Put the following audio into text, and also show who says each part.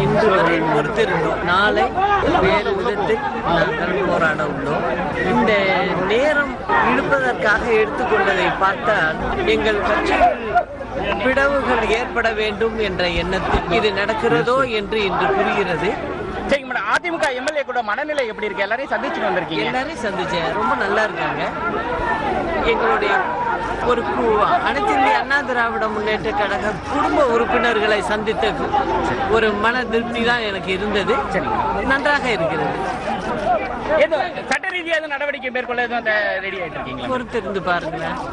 Speaker 1: இன்று வரை பொறுத்திருந்தோம் நாளை வேறு விதத்தில் நாங்கள் போராட உள்ளோம் இந்த நேரம் இழுப்பதற்காக எடுத்துக்கொண்டதை பார்த்தால் எங்கள் கட்சியில் பிளவுகள் ஏற்பட வேண்டும் என்ற எண்ணத்தில் இது நடக்கிறதோ என்று இன்று புரிகிறது
Speaker 2: சரிங்க மேடம் அதிமுக எம்எல்ஏ கூட மனநிலை எப்படி இருக்கு எல்லாரையும் சந்திச்சுட்டு வந்திருக்கீங்க
Speaker 1: எல்லாரையும் சந்திச்சேன் ரொம்ப நல்லா இருக்காங்க எங்களுடைய ஒரு கு- அனைத்து இந்திய அண்ணா திராவிட முன்னேற்ற கழக குடும்ப உறுப்பினர்களை சந்தித்த ஒரு மன திருப்தி தான் எனக்கு இருந்தது நன்றாக இருக்கிறது
Speaker 2: ஏதோ சட்ட ரீதியாக எதுவும் நடவடிக்கை மேற்கொள்ள எதுவும் ரெடி ஆயிட்டு இருக்கீங்களா
Speaker 1: பொறுத்திருந்து பாருங்களேன்